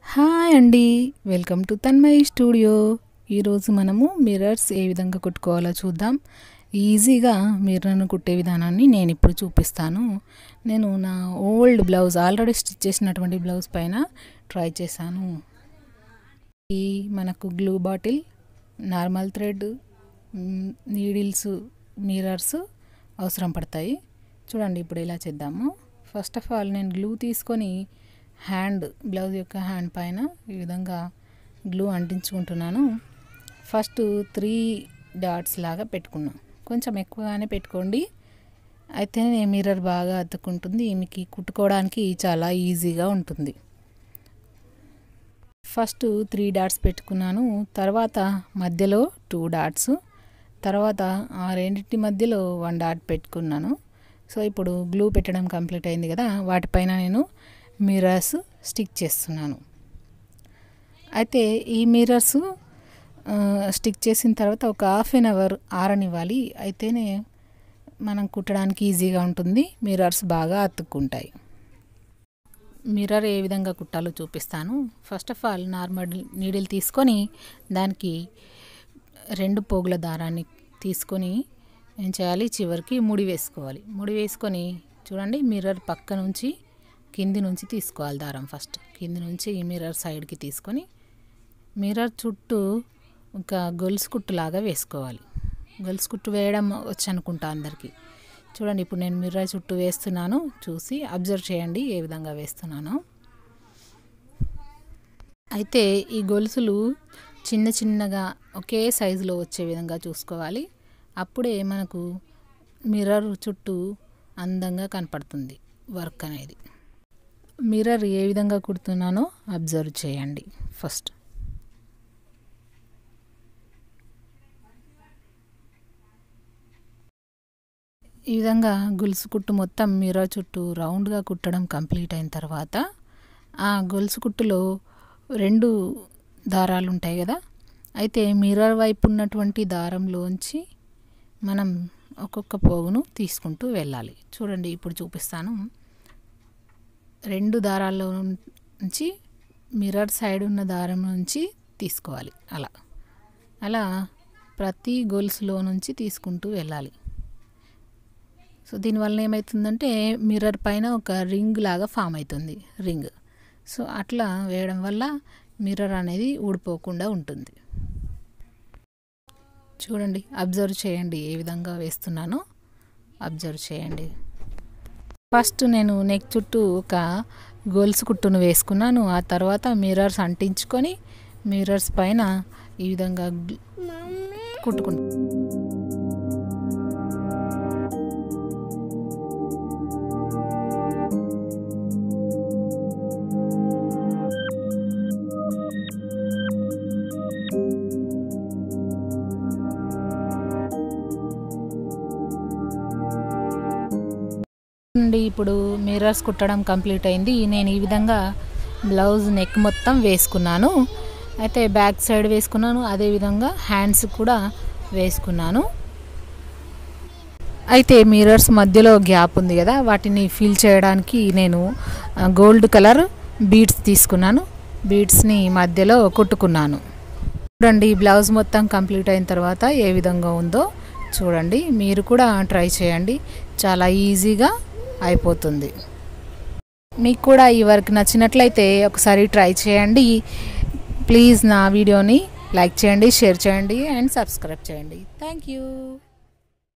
hi అండి welcome to Tanmayi studio ఈరోజు మనము మిర్రర్స్ ఏ విధంగా కుట్టుకోవాలో చూద్దాం ఈజీగా మిర్రర్ను కుట్టే విధానాన్ని నేను ఇప్పుడు చూపిస్తాను నేను నా ఓల్డ్ బ్లౌజ్ ఆల్రెడీ స్టిచ్ చేసినటువంటి బ్లౌజ్ పైన ట్రై చేశాను ఈ మనకు glue bottle normal thread needles mirrors అవసరం పడతాయి చూడండి ఇప్పుడు ఇలా చేద్దాము ఫస్ట్ ఆఫ్ ఆల్ నేను గ్లూ తీసుకొని హ్యాండ్ బ్లౌజ్ యొక్క హ్యాండ్ పైన ఈ విధంగా గ్లూ అంటించుకుంటున్నాను ఫస్ట్ త్రీ డాట్స్ లాగా పెట్టుకున్నాను కొంచెం ఎక్కువగానే పెట్టుకోండి అయితే మిర్రర్ బాగా అతుక్కుంటుంది మీకు కుట్టుకోవడానికి చాలా ఈజీగా ఉంటుంది ఫస్ట్ త్రీ డాట్స్ పెట్టుకున్నాను తర్వాత మధ్యలో టూ డాట్స్ తర్వాత ఆ రెండింటి మధ్యలో వన్ డాట్ పెట్టుకున్నాను సో ఇప్పుడు గ్లూ పెట్టడం కంప్లీట్ అయింది కదా వాటిపైన నేను మిర్రర్స్ స్టిక్ చేస్తున్నాను అయితే ఈ మిర్రర్స్ స్టిక్ చేసిన తర్వాత ఒక హాఫ్ అన్ అవర్ ఆరనివ్వాలి అయితేనే మనం కుట్టడానికి ఈజీగా ఉంటుంది మిర్రర్స్ బాగా అతుక్కుంటాయి మిర్రర్ ఏ విధంగా కుట్టాలో చూపిస్తాను first of all normal needle తీసుకొని దానికి రెండు పోగుల దారాన్ని తీసుకొని ఏం చేయాలి చివరికి ముడి వేసుకోవాలి ముడి వేసుకొని చూడండి మిర్రర్ పక్క నుంచి కింది నుంచి తీసుకోవాలి దారం ఫస్ట్ కింది నుంచి ఈ మిర్రర్ సైడ్కి తీసుకొని మిర్రర్ చుట్టూ ఒక గొలుసు కుట్టులాగా వేసుకోవాలి గొలుసు కుట్టు వేయడం వచ్చి అనుకుంటా అందరికీ చూడండి ఇప్పుడు నేను మిర్రర్ చుట్టూ వేస్తున్నాను చూసి అబ్జర్వ్ చేయండి ఏ విధంగా వేస్తున్నానో అయితే ఈ గొలుసులు చిన్న చిన్నగా ఒకే సైజులో వచ్చే విధంగా చూసుకోవాలి అప్పుడే మనకు మిర్రర్ చుట్టూ అందంగా కనపడుతుంది వర్క్ అనేది మిర్రర్ ఏ విధంగా కుడుతున్నానో అబ్జర్వ్ చేయండి ఫస్ట్ ఈ విధంగా గొలుసు కుట్టు మొత్తం మిర్రర్ చుట్టూ రౌండ్గా కుట్టడం కంప్లీట్ అయిన తర్వాత ఆ గొలుసు కుట్టులో రెండు దారాలు ఉంటాయి కదా అయితే మిర్రర్ వైపు ఉన్నటువంటి దారంలోంచి మనం ఒక్కొక్క పోగును తీసుకుంటూ వెళ్ళాలి చూడండి ఇప్పుడు చూపిస్తాను రెండు దారాల్లో నుంచి మిర్రర్ సైడ్ ఉన్న దారం నుంచి తీసుకోవాలి అలా అలా ప్రతి గొలుసులో నుంచి తీసుకుంటూ వెళ్ళాలి సో దీనివల్ల ఏమవుతుందంటే మిర్రర్ పైన ఒక రింగ్ లాగా ఫామ్ అవుతుంది రింగ్ సో అట్లా వేయడం వల్ల మిర్రర్ అనేది ఊడిపోకుండా ఉంటుంది చూడండి అబ్జర్వ్ చేయండి ఏ విధంగా వేస్తున్నానో అబ్జర్వ్ చేయండి ఫస్ట్ నేను నెక్ చుట్టూ ఒక గొలుసు కుట్టును వేసుకున్నాను ఆ తర్వాత మిర్రర్స్ అంటించుకొని మిర్రర్స్ పైన ఈ విధంగా కుట్టుకుంటా అండి ఇప్పుడు మిర్రర్స్ కుట్టడం కంప్లీట్ అయింది నేను ఈ విధంగా బ్లౌజ్ నెక్ మొత్తం వేసుకున్నాను అయితే బ్యాక్ సైడ్ వేసుకున్నాను అదేవిధంగా హ్యాండ్స్ కూడా వేసుకున్నాను అయితే మిర్రర్స్ మధ్యలో గ్యాప్ ఉంది కదా వాటిని ఫిల్ చేయడానికి నేను గోల్డ్ కలర్ బీడ్స్ తీసుకున్నాను బీడ్స్ని మధ్యలో కుట్టుకున్నాను చూడండి బ్లౌజ్ మొత్తం కంప్లీట్ అయిన తర్వాత ఏ విధంగా ఉందో చూడండి మీరు కూడా ట్రై చేయండి చాలా ఈజీగా అయిపోతుంది మీకు కూడా ఈ వర్క్ నచ్చినట్లయితే ఒకసారి ట్రై చేయండి ప్లీజ్ నా వీడియోని లైక్ చేయండి షేర్ చేయండి అండ్ సబ్స్క్రైబ్ చేయండి థ్యాంక్ యూ